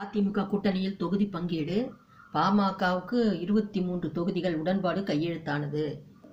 அதிமுக கூட்டணியில் தொகுதி பங்கீடு பாமகவுக்கு இருபத்தி மூன்று தொகுதிகள் உடன்பாடு கையெழுத்தானது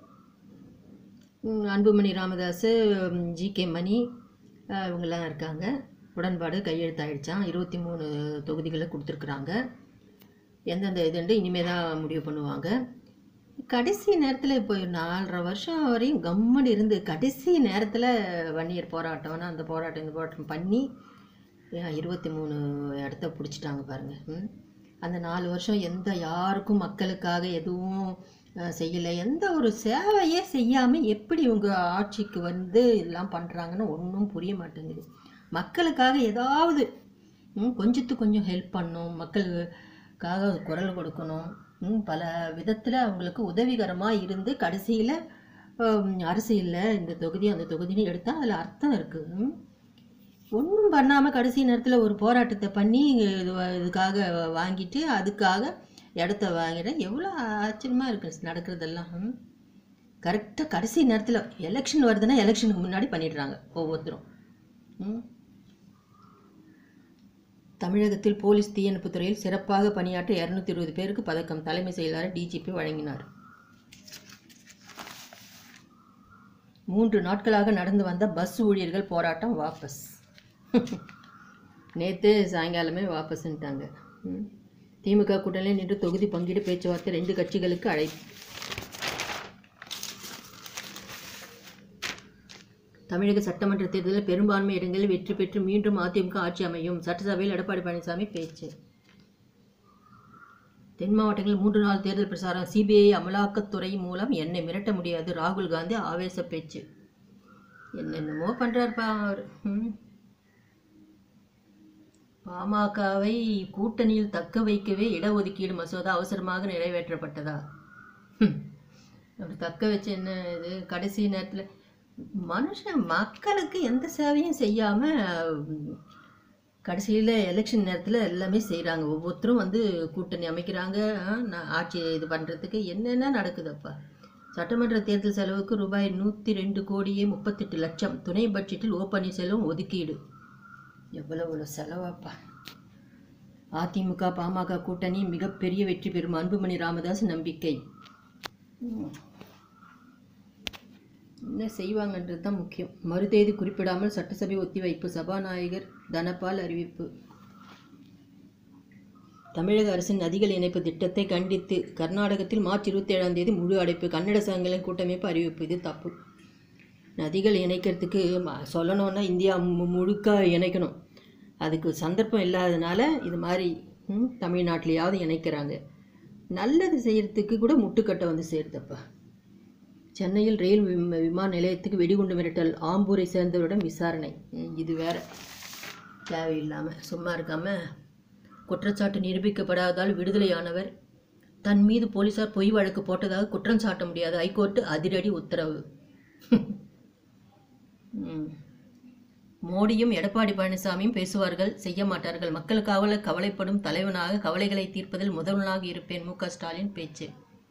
ம், அன்புமணி ராமதாஸ் ஜி கே மணி அஹ், இவங்கெல்லாம் இருக்காங்க உடன்பாடு கையெழுத்தாயிடுச்சான் இருபத்தி மூணு தொகுதிகளை கொடுத்துருக்குறாங்க எந்தெந்த இதுண்டு இனிமே தான் முடிவு பண்ணுவாங்க கடைசி நேரத்தில் இப்போ நாலரை வருஷம் வரையும் கம்முன்னு இருந்து கடைசி நேரத்தில் வன்னியர் போராட்டம்னா அந்த போராட்டம் இந்த போராட்டம் பண்ணி இருபத்தி மூணு இடத்த பிடிச்சிட்டாங்க பாருங்க ம். அந்த நாலு வருஷம் எந்த யாருக்கும் மக்களுக்காக எதுவும் அஹ், செய்யலை எந்த ஒரு சேவையே செய்யாமல் எப்படி இவங்க ஆட்சிக்கு வந்து இதெல்லாம் பண்ணுறாங்கன்னு ஒன்றும் புரிய மாட்டேங்குது மக்களுக்காக ஏதாவது ம், கொஞ்சத்துக்கு கொஞ்சம் ஹெல்ப் பண்ணணும் மக்களுக்காக குரல் கொடுக்கணும் ம், பல விதத்தில் அவங்களுக்கு உதவிகரமாக இருந்து கடைசியில் அரசியலில் இந்த தொகுதி அந்த தொகுதின்னு எடுத்தால் அதில் அர்த்தம் இருக்குது ஒன்றும் பண்ணாமல் கடைசி நேரத்தில் ஒரு போராட்டத்தை பண்ணி இது இதுக்காக வாங்கிட்டு அதுக்காக இடத்த வாங்கிட எவ்வளோ ஆச்சரியமாக இருக்கு நடக்கிறதெல்லாம் கரெக்டாக கடைசி நேரத்தில் எலெக்ஷன் வருதுன்னா எலெக்ஷனுக்கு முன்னாடி பண்ணிடுறாங்க ஒவ்வொருத்தரும் ம். தமிழகத்தில் போலீஸ் தீயணைப்புத் துறையில் சிறப்பாக பணியாற்ற இரநூத்தி இருபது பேருக்கு பதக்கம் தலைமை செயலாளர் டிஜிபி வழங்கினார் மூன்று நாட்களாக நடந்து வந்த பஸ் ஊழியர்கள் போராட்டம் வாபஸ் நேற்று சாயங்காலமே வாபஸ்ன்ட்டாங்க ம். திமுக கூட்டணியில் நின்று தொகுதி பங்கீடு பேச்சுவார்த்தை ரெண்டு கட்சிகளுக்கு அழைப்பு தமிழக சட்டமன்ற தேர்தலில் பெரும்பான்மை இடங்களில் வெற்றி பெற்று மீண்டும் அதிமுக ஆட்சி அமையும் சட்டசபையில் எடப்பாடி பழனிசாமி பேச்சு தென் மாவட்டங்களில் மூன்று நாள் தேர்தல் பிரசாரம் சிபிஐ அமலாக்கத்துறை மூலம் என்னை மிரட்ட முடியாது ராகுல் காந்தி ஆவேச பேச்சு என்னென்னமோ பண்ணுறாருப்பா அவர் ம். பாமகவை கூட்டணியில் தக்க வைக்கவே இடஒதுக்கீடு மசோதா அவசரமாக நிறைவேற்றப்பட்டதா ஹம். அப்படி தக்க வச்சு என்ன இது கடைசி நேரத்தில் மனுஷன் மக்களுக்கு எந்த சேவையும் செய்யாமல் கடைசியில் எலெக்ஷன் நேரத்தில் எல்லாமே செய்கிறாங்க ஒவ்வொருத்தரும் வந்து கூட்டணி அமைக்கிறாங்க ஆ, நான் ஆட்சி இது பண்ணுறதுக்கு என்னென்ன நடக்குதப்பா சட்டமன்ற தேர்தல் செலவுக்கு ரூபாய் நூற்றி ரெண்டு கோடியே முப்பத்தெட்டு லட்சம் துணை பட்ஜெட்டில் ஓ பன்னீர்செல்வம் ஒதுக்கீடு எவ்வளோ இவ்வளோ செலவாப்பா அதிமுக பாமக கூட்டணி மிகப்பெரிய வெற்றி பெறும் அன்புமணி ராமதாஸ் நம்பிக்கை ம். என்ன செய்வாங்கன்றது தான் முக்கியம் மறுதேதி குறிப்பிடாமல் சட்டசபை ஒத்திவைப்பு சபாநாயகர் தனபால் அறிவிப்பு தமிழக அரசின் நதிகள் இணைப்பு திட்டத்தை கண்டித்து கர்நாடகத்தில் மார்ச் இருபத்தி ஏழாம் தேதி முழு அடைப்பு கன்னட சங்கங்களின் கூட்டமைப்பு அறிவிப்பு இது தப்பு நதிகள் இணைக்கிறதுக்கு ம- சொல்லணும்னா இந்தியா மு- முழுக்க இணைக்கணும் அதுக்கு சந்தர்ப்பம் இல்லாதனால இது மாதிரி ம், தமிழ்நாட்டிலையாவது இணைக்கிறாங்க நல்லது செய்யறதுக்கு கூட முட்டுக்கட்டை வந்து சேருதப்பா சென்னையில் ரயில் விம- விமான நிலையத்துக்கு வெடிகுண்டு மிரட்டல் ஆம்பூரை சேர்ந்தவரிடம் விசாரணை ம், இது வேற தேவையில்லாமல் சும்மா இருக்காமல் குற்றச்சாட்டு நிரூபிக்கப்படாததால் விடுதலையானவர் தன் மீது போலீசார் பொய் வழக்கு போட்டதாக குற்றம் சாட்ட முடியாது ஹைகோர்ட்டு அதிரடி உத்தரவு ம். மோடியும் எடப்பாடி பழனிசாமியும் பேசுவார்கள் செய்ய மாட்டார்கள் மக்களுக்காக கவலைப்படும் தலைவனாக கவலைகளை தீர்ப்பதில் முதல்வனாக இருப்பேன் மு க ஸ்டாலின் பேச்சு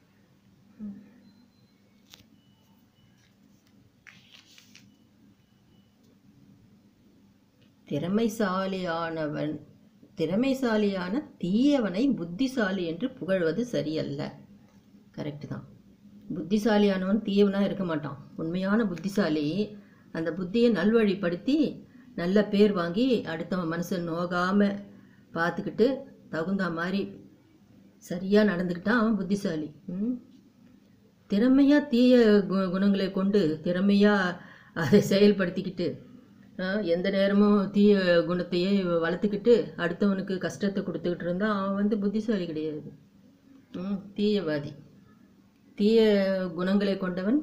திறமைசாலியானவன் திறமைசாலியான தீயவனை புத்திசாலி என்று புகழ்வது சரியல்ல கரெக்டு தான் புத்திசாலியானவன் தீயவனாக இருக்க மாட்டான் உண்மையான புத்திசாலி அந்த புத்தியை நல்வழிப்படுத்தி நல்ல பேர் வாங்கி அடுத்தவன் மனசை நோகாமல் பார்த்துக்கிட்டு தகுந்த மாதிரி சரியாக நடந்துக்கிட்டான் அவன் புத்திசாலி ம் திறமையாக தீய கு குணங்களை கொண்டு திறமையாக அதை செயல்படுத்திக்கிட்டு ஆ, எந்த நேரமும் தீய குணத்தையே வளர்த்துக்கிட்டு அடுத்தவனுக்கு கஷ்டத்தை கொடுத்துக்கிட்டு இருந்தால் அவன் வந்து புத்திசாலி கிடையாது ம் தீயவாதி தீய குணங்களை கொண்டவன்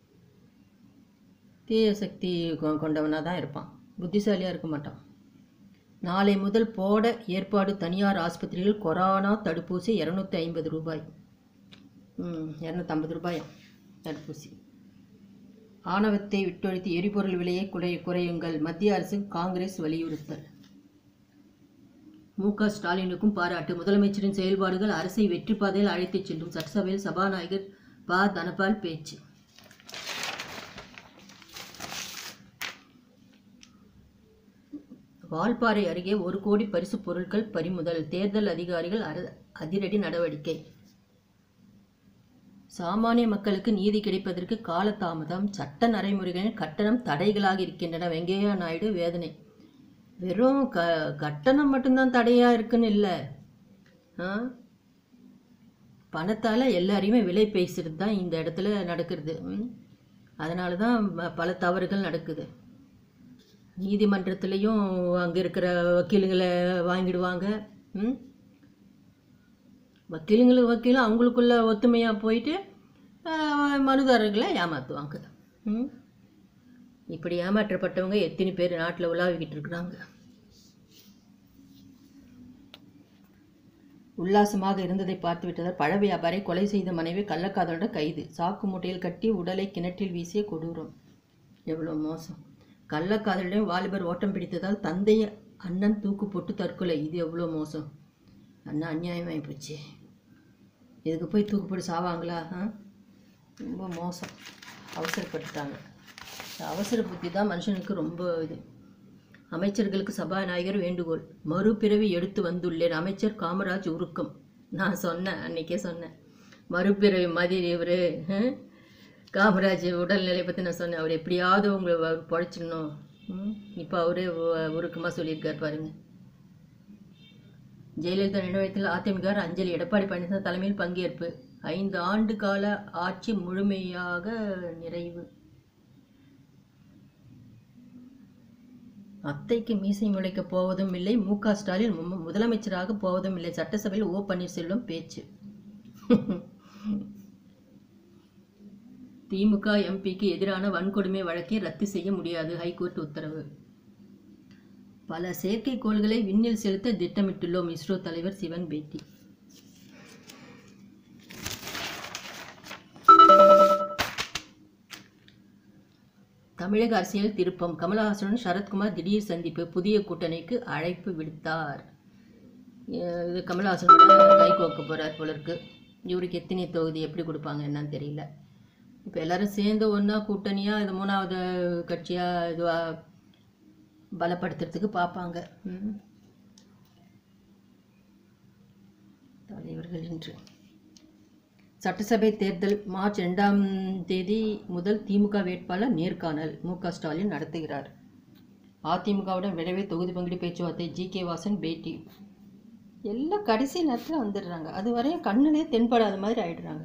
தீய சக்தி கொ- கொண்டவனாக தான் இருப்பான் புத்திசாலியாக இருக்க மாட்டான் நாளை முதல் போட ஏற்பாடு தனியார் ஆஸ்பத்திரியில் கொரோனா தடுப்பூசி இரநூத்தி ஐம்பது ரூபாய் ம் இரநூத்தம்பது ரூபாயாம் தடுப்பூசி ஆணவத்தை விட்டொழித்து எரிபொருள் விலையை குறை குறையுங்கள் மத்திய அரசு காங்கிரஸ் வலியுறுத்தல் மு க ஸ்டாலினுக்கும் பாராட்டு முதலமைச்சரின் செயல்பாடுகள் அரசை வெற்றி பாதையில் அழைத்துச் சென்றும் சட்டசபையில் சபாநாயகர் ப தனபால் பேச்சு வால்பாறை அருகே ஒரு கோடி பரிசு பொருட்கள் பறிமுதல் தேர்தல் அதிகாரிகள் அர அதிரடி நடவடிக்கை சாமானிய மக்களுக்கு நீதி கிடைப்பதற்கு காலதாமதம் சட்ட நடைமுறைகளின் கட்டணம் தடைகளாக இருக்கின்றன வெங்கையா நாயுடு வேதனை வெறும் க கட்டணம் மட்டும்தான் தடையாக இருக்குன்னு இல்லை ஆ பணத்தால் எல்லாரையுமே விலை பேசுறது தான் இந்த இடத்துல நடக்கிறது ம்? அதனால தான் ப- பல தவறுகள் நடக்குது நீதிமன்றத்துலேயும் அங்கே இருக்கிற வக்கீலுங்களை வாங்கிடுவாங்க ம் வக்கீலுங்களுக்கு வக்கீலும் அவங்களுக்குள்ள ஒத்துமையாக போயிட்டு ஆஹ், மனுதாரர்களை ஏமாற்றுவாங்க ம் இப்படி ஏமாற்றப்பட்டவங்க எத்தனை பேர் நாட்டில் உலாவிக்கிட்டு இருக்கிறாங்க உல்லாசமாக இருந்ததை பார்த்து விட்டதால் பழ வியாபாரி கொலை செய்த மனைவி கள்ளக்காதலோட கைது சாக்கு மூட்டையில் கட்டி உடலை கிணற்றில் வீசிய கொடூரம் எவ்வளோ மோசம் கள்ளக்காதலிடம் வாலிபர் ஓட்டம் பிடித்ததால் தந்தை அண்ணன் தூக்கு போட்டு தற்கொலை இது எவ்வளோ மோசம் அண்ணா அநியாயமாகி போச்சு இதுக்கு போய் தூக்கு போட்டு சாவாங்களா ஆ ரொம்ப மோசம் அவசரப்பட்டுட்டாங்க இந்த அவசர புத்தி தான் மனுஷனுக்கு ரொம்ப இது அமைச்சர்களுக்கு சபாநாயகர் வேண்டுகோள் மறுபிறவி எடுத்து வந்துள்ளேன் அமைச்சர் காமராஜ் உருக்கம் நான் சொன்னேன் அன்னைக்கே சொன்னேன் மறுபிறவி மாதிரி இவர் காமராஜ் உடல்நிலை பற்றி நான் சொன்னேன் அவர் எப்படியாவது உங்களை அவர் பொழைச்சிடணும் இப்போ அவரே உருக்கமாக சொல்லியிருக்கார் பாருங்க ஜெயலலிதா நினைவகத்தில் அதிமுக அஞ்சலி எடப்பாடி பழனிசாமி தலைமையில் பங்கேற்பு ஐந்து ஆண்டு கால ஆட்சி முழுமையாக நிறைவு அத்தைக்கு மீசை முளைக்கப் போவதும் இல்லை மு க ஸ்டாலின் மு- முதலமைச்சராக போவதும் இல்லை சட்டசபையில் ஓ பன்னீர்செல்வம் பேச்சு திமுக எம்பிக்கு எதிரான வன்கொடுமை வழக்கை ரத்து செய்ய முடியாது ஹைகோர்ட் உத்தரவு பல செயற்கைக்கோள்களை விண்ணில் செலுத்த திட்டமிட்டுள்ளோம் இஸ்ரோ தலைவர் சிவன் பேட்டி தமிழக அரசியல் திருப்பம் கமலஹாசனுடன் சரத்குமார் திடீர் சந்திப்பு புதிய கூட்டணிக்கு அழைப்பு விடுத்தார் அஹ் இது கமலஹாசனோட கை கோக்க போகிறார் போல இருக்கு இவருக்கு எத்தனை தொகுதி எப்படி கொடுப்பாங்க என்னன்னு தெரியல இப்போ எல்லாரும் சேர்ந்து ஒன்றா கூட்டணியாக இது மூணாவது கட்சியாக இதுவாக பலப்படுத்துறதுக்கு பார்ப்பாங்க ம். தலைவர்கள் இன்று சட்டசபை தேர்தல் மார்ச் ரெண்டாம் தேதி முதல் திமுக வேட்பாளர் நேர்காணல் மு க ஸ்டாலின் நடத்துகிறார் அதிமுகவுடன் விரைவில் தொகுதி பங்கீடு பேச்சுவார்த்தை ஜி கே வாசன் பேட்டி எல்லாம் கடைசி நேரத்தில் வந்துடுறாங்க அது வரையும் கண்ணிலே தென்படாத மாதிரி ஆயிடுறாங்க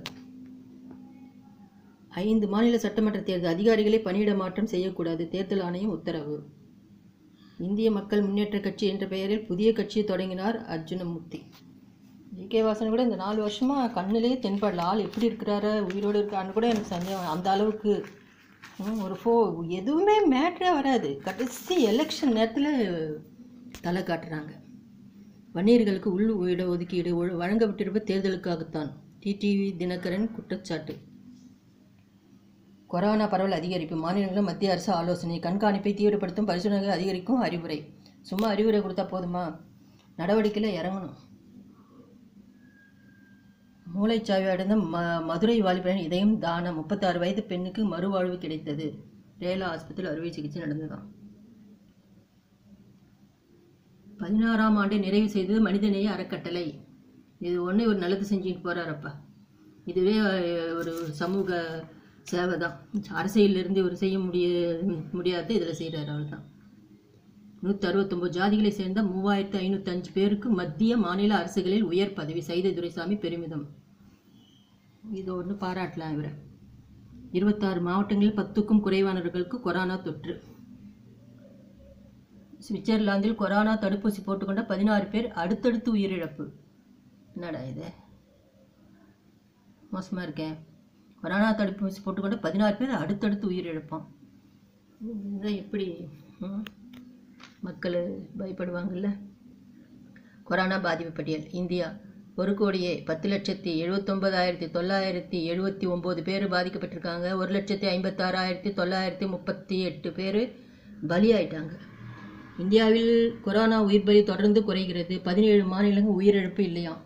ஐந்து மாநில சட்டமன்ற தேர்தல் அதிகாரிகளை பணியிட மாற்றம் செய்யக்கூடாது தேர்தல் ஆணையம் உத்தரவு இந்திய மக்கள் முன்னேற்ற கட்சி என்ற பெயரில் புதிய கட்சியை தொடங்கினார் அர்ஜுனமூர்த்தி ஜி கே வாசன் கூட இந்த நாலு வருஷமாக கண்ணிலேயே தென்படல ஆள் எப்படி இருக்கிறாரு உயிரோடு இருக்கான்னு கூட எனக்கு சந்தேகம் அந்த அளவுக்கு ம், ஒரு ஃபோ எதுவுமே மேட்ரே வராது கடைசி எலெக்ஷன் நேரத்தில் தலை காட்டுறாங்க வன்னியர்களுக்கு உள் இட ஒதுக்கீடு ஒழு- வழங்கப்பட்டிருப்ப தேர்தலுக்காகத்தான் டிடிவி தினகரன் குற்றச்சாட்டு கொரோனா பரவல் அதிகரிப்பு மாநிலங்களும் மத்திய அரசு ஆலோசனை கண்காணிப்பை தீவிரப்படுத்தும் பரிசோதனைகளை அதிகரிக்கும் அறிவுரை சும்மா அறிவுரை கொடுத்தா போதுமா நடவடிக்கையில் இறங்கணும் மூளைச்சாவி அடைந்த ம மதுரை வாலிபரின் இதயம் தானம் முப்பத்தாறு வயது பெண்ணுக்கு மறுவாழ்வு கிடைத்தது ரேலா ஆஸ்பத்திரியில் அறுவை சிகிச்சை நடந்ததாம் பதினாறாம் ஆண்டை நிறைவு செய்தது மனிதநேய அறக்கட்டளை இது ஒன்றே ஒரு நல்லது செஞ்சுட்டு போகிறாரப்பா இதுவே அஹ், ஒரு சமூக சேவை தான் அரசியலிருந்து ஒரு செய்ய முடிய முடியாது இதில் செய்கிறார் அவர் தான் நூற்றி அறுபத்தொம்போது ஜாதிகளை சேர்ந்த மூவாயிரத்து ஐநூற்றஞ்சு பேருக்கு மத்திய மாநில அரசுகளில் உயர் பதவி சைதை துரைசாமி பெருமிதம் இது ஒன்று பாராட்டலாம் இவரை இருபத்தாறு மாவட்டங்களில் பத்துக்கும் குறைவானவர்களுக்கு கொரோனா தொற்று சுவிட்சர்லாந்தில் கொரோனா தடுப்பூசி போட்டுக்கொண்ட பதினாறு பேர் அடுத்தடுத்து உயிரிழப்பு என்னடா இது மோசமாக இருக்கேன் கொரோனா தடுப்பூசி போட்டுக்கொண்ட பதினாறு பேர் அடுத்தடுத்து உயிரிழப்பான் இதுதான் எப்படி ம்? மக்கள் பயப்படுவாங்கல்ல கொரோனா பாதிப்பு பட்டியல் இந்தியா ஒரு கோடியே பத்து லட்சத்தி எழுபத்தொம்பதாயிரத்தி தொள்ளாயிரத்தி எழுபத்தி ஒம்பது பேர் பாதிக்கப்பட்டிருக்காங்க ஒரு லட்சத்தி ஐம்பத்தாறாயிரத்தி தொள்ளாயிரத்தி முப்பத்தி எட்டு பேர் பலியாயிட்டாங்க இந்தியாவில் கொரோனா உயிர் பலி தொடர்ந்து குறைகிறது பதினேழு மாநிலங்கள் உயிரிழப்பு இல்லையாம்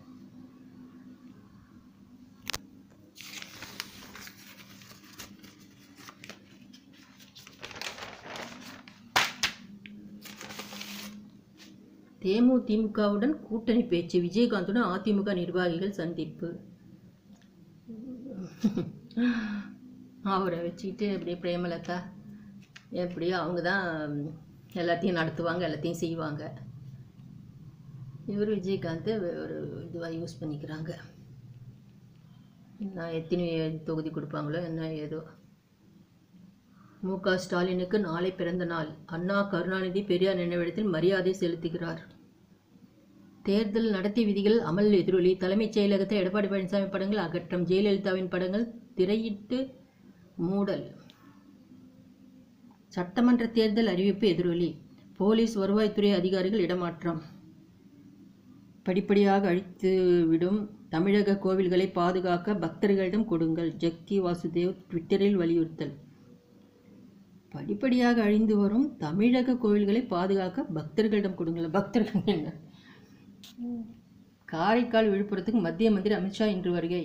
தேமுதிமுகவுடன் கூட்டணி பேச்சு விஜயகாந்துடன் அதிமுக நிர்வாகிகள் சந்திப்பு அவரை வச்சுக்கிட்டு அப்படியே பிரேமலதா எப்படியோ அவங்க தான் எல்லாத்தையும் நடத்துவாங்க எல்லாத்தையும் செய்வாங்க இவர் விஜயகாந்த் ஒரு இதுவாக யூஸ் பண்ணிக்கிறாங்க நான் எத்தனை தொகுதி கொடுப்பாங்களோ என்ன ஏதோ மு க ஸ்டாலினுக்கு நாளை பிறந்த நாள் அண்ணா கருணாநிதி பெரியார் நினைவிடத்தில் மரியாதை செலுத்துகிறார் தேர்தல் நடத்தை விதிகள் அமல் எதிரொலி தலைமைச் செயலகத்தை எடப்பாடி பழனிசாமி படங்கள் அகற்றம் ஜெயலலிதாவின் படங்கள் திரையிட்டு மூடல் சட்டமன்ற தேர்தல் அறிவிப்பு எதிரொலி போலீஸ் வருவாய்த்துறை அதிகாரிகள் இடமாற்றம் படிப்படியாக அழித்து விடும் தமிழக கோவில்களை பாதுகாக்க பக்தர்களிடம் கொடுங்கள் ஜக்கி வாசுதேவ் ட்விட்டரில் வலியுறுத்தல் படிப்படியாக அழிந்து வரும் தமிழக கோவில்களை பாதுகாக்க பக்தர்களிடம் கொடுங்கள் பக்தர்கள் என்ன காரைக்கால் விழுப்புரத்துக்கு மத்திய மந்திரி அமித்ஷா இன்று வருகை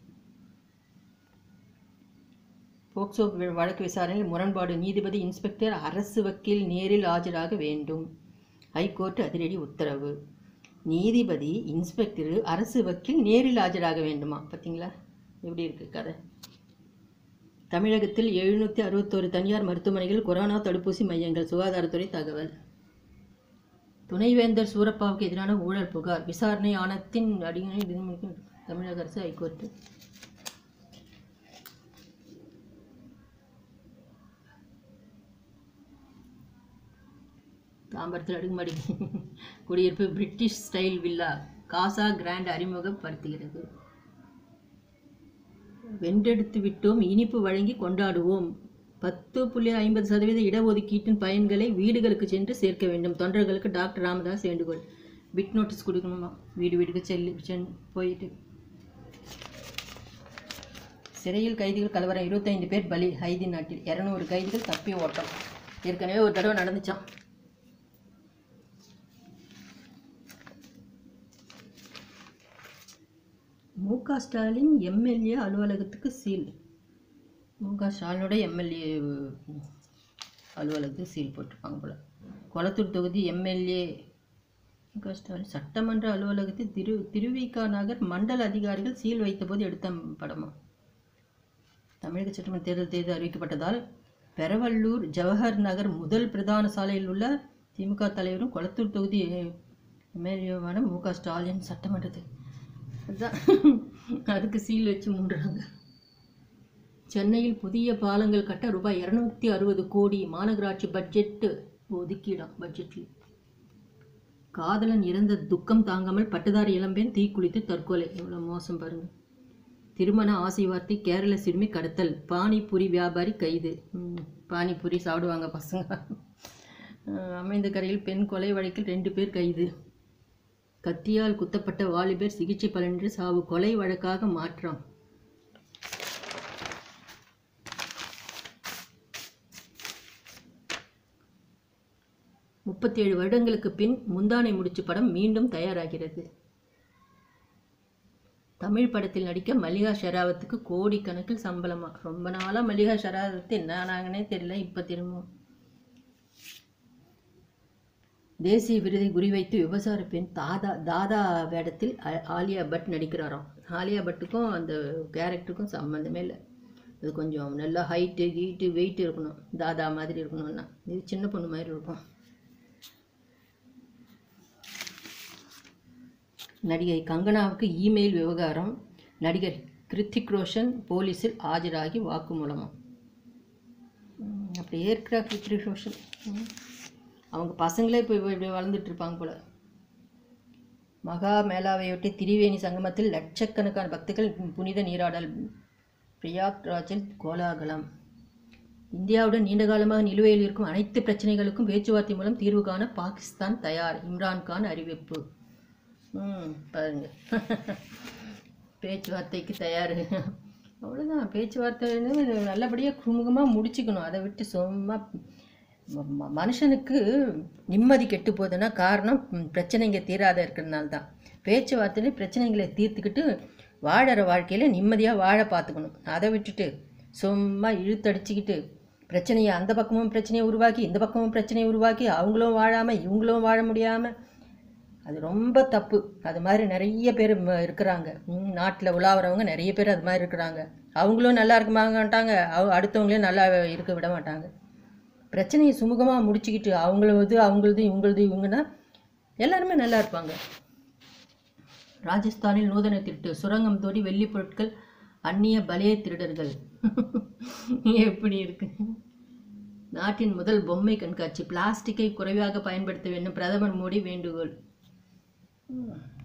போக்சோ வ- வழக்கு விசாரணையில் முரண்பாடு நீதிபதி இன்ஸ்பெக்டர் அரசு வக்கீல் நேரில் ஆஜராக வேண்டும் ஹைகோர்ட் அதிரடி உத்தரவு நீதிபதி இன்ஸ்பெக்டர் அரசு வக்கீல் நேரில் ஆஜராக வேண்டுமா பார்த்தீங்களா எப்படி இருக்கு கதை தமிழகத்தில் எழுநூற்றி அறுபத்தோரு தனியார் மருத்துவமனைகள் கொரோனா தடுப்பூசி மையங்கள் சுகாதாரத்துறை தகவல் துணைவேந்தர் சூரப்பாவுக்கு எதிரான ஊழல் புகார் விசாரணை ஆணையத்தின் அடிக்கடி தமிழக அரசு ஹைகோர்ட்டு தாம்பரத்தில் அடுக்குமாடி குடியிருப்பு British style villa Casa Grand அறிமுகப்படுத்துகிறது வென்றெடுத்து விட்டோம் இனிப்பு வழங்கி கொண்டாடுவோம் பத்து புள்ளி ஐம்பது சதவீத இடஒதுக்கீட்டின் பயன்களை வீடுகளுக்கு சென்று சேர்க்க வேண்டும் தொண்டர்களுக்கு டாக்டர் ராமதாஸ் வேண்டுகோள் பிட் நோட்டீஸ் கொடுக்கணுமா வீடு வீடுக்கு செல்லி சென் போயிட்டு சிறையில் கைதிகள் கலவரம் இருபத்தைந்து பேர் பலி ஹைதி நாட்டில் இரநூறு கைதிகள் தப்பி ஓட்டம் ஏற்கனவே ஒரு தடவை நடந்துச்சான் மு க ஸ்டாலின் எம்எல்ஏ அலுவலகத்துக்கு சீல் மு க ஸ்டாலினோட எம்எல்ஏ அலுவலகத்துக்கு சீல் போட்டிருப்பாங்க போல கொளத்தூர் தொகுதி எம்எல்ஏ மு க ஸ்டாலின் சட்டமன்ற அலுவலகத்தில் திரு திருவிக நகர் மண்டல அதிகாரிகள் சீல் வைத்தபோது எடுத்த படமா தமிழக சட்டமன்ற தேர்தல் தேதி அறிவிக்கப்பட்டதால் பெரவள்ளூர் ஜவஹர் நகர் முதல் பிரதான சாலையில் உள்ள திமுக தலைவரும் கொளத்தூர் தொகுதி எம்எல்ஏவான மு க ஸ்டாலின் சட்டமன்றத்தில் அதுதான் அதுக்கு சீல் வச்சு மூடுறாங்க சென்னையில் புதிய பாலங்கள் கட்ட ரூபாய் இரநூத்தி அறுபது கோடி மாநகராட்சி பட்ஜெட்டு ஒதுக்கீடாம் பட்ஜெட்டில் காதலன் இறந்த துக்கம் தாங்காமல் பட்டதாரி இளம்பெண் தீக்குளித்து தற்கொலை எவ்வளோ மோசம் பாருங்க திருமண ஆசை வார்த்தை கேரள சிறுமி கடத்தல் பானிபூரி வியாபாரி கைது ம், பானிபூரி சாப்பிடுவாங்க பசங்க அஹ், அமைந்த கரையில் பெண் கொலை வழக்கில் ரெண்டு பேர் கைது கத்தியால் குத்தப்பட்ட வாலிபர் சிகிச்சை பலனின்றி சாவு கொலை வழக்காக மாற்றம் முப்பத்தேழு வருடங்களுக்கு பின் முந்தானை முடிச்சு படம் மீண்டும் தயாராகிறது தமிழ் படத்தில் நடிக்க மல்லிகா ஷெராவத்துக்கு கோடிக்கணக்கில் சம்பளமா ரொம்ப நாளாக மல்லிகா ஷெராவத்து என்ன ஆனாங்கன்னே தெரியல இப்போ திரும்பவும் தேசிய விருதை குறிவைத்து விபசார பெண் தாதா தாதா வேடத்தில் ஆ- ஆலியா பட் நடிக்கிறாராம் ஆலியா பட்டுக்கும் அந்த கேரக்டருக்கும் சம்மந்தமே இல்லை அது கொஞ்சம் நல்லா ஹைட்டு கீட்டு வெயிட் இருக்கணும் தாதா மாதிரி இருக்கணும்னா இது சின்ன பொண்ணு மாதிரி இருக்கும் நடிகை கங்கனாவுக்கு இமெயில் விவகாரம் நடிகர் கிருத்திக் ரோஷன் போலீஸில் ஆஜராகி வாக்குமூலமாக அப்படியே இருக்கிறா கிருத்திக் ரோஷன் ம். அவங்க பசங்களே இப்போ இப்படி வளர்ந்துட்டு இருப்பாங்க போல மகா மேளாவையொட்டி திரிவேணி சங்கமத்தில் லட்சக்கணக்கான பக்தர்கள் புனித நீராடல் பிரயாக்ராஜில் கோலாகலம் இந்தியாவுடன் நீண்ட காலமாக நிலுவையில் இருக்கும் அனைத்து பிரச்சனைகளுக்கும் பேச்சுவார்த்தை மூலம் தீர்வு காண பாகிஸ்தான் தயார் இம்ரான்கான் அறிவிப்பு ம் பாருங்க பேச்சுவார்த்தைக்கு தயார் அவ்வளோதான் பேச்சுவார்த்தை நல்லபடியாக குமுகமாக முடிச்சுக்கணும் அதை விட்டு சும்மா ம- ம- மனுஷனுக்கு நிம்மதி கெட்டு போகுதுன்னா காரணம் ம், பிரச்சனைங்க தீராத இருக்கிறதுனால தான் பேச்சுவார்த்தையில பிரச்சனைகளை தீர்த்துக்கிட்டு வாழற வாழ்க்கையில் நிம்மதியாக வாழ பார்த்துக்கணும் அதை விட்டுட்டு சும்மா இழுத்தடிச்சுக்கிட்டு பிரச்சனையை அந்த பக்கமும் பிரச்சனையை உருவாக்கி இந்த பக்கமும் பிரச்சனையை உருவாக்கி அவங்களும் வாழாமல் இவங்களும் வாழ முடியாமல் அது ரொம்ப தப்பு அது மாதிரி நிறைய பேர் இருக்கிறாங்க நாட்டில் உலாவுறவங்க நிறைய பேர் அது மாதிரி இருக்கிறாங்க அவங்களும் நல்லா இருக்க மாட்டாங்க அவ அடுத்தவங்களையும் நல்லா இருக்க விட மாட்டாங்க பிரச்சனையை சுமூகமாக முடிச்சுக்கிட்டு அவங்களது அவங்களது இவங்களது இவங்கன்னா எல்லாருமே நல்லா இருப்பாங்க ராஜஸ்தானில் நூதன திருட்டு சுரங்கம் தோடி வெள்ளி பொருட்கள் அந்நிய பலிய திருடர்கள் எப்படி இருக்கு நாட்டின் முதல் பொம்மை கண்காட்சி பிளாஸ்டிக்கை குறைவாக பயன்படுத்த வேண்டும் பிரதமர் மோடி வேண்டுகோள்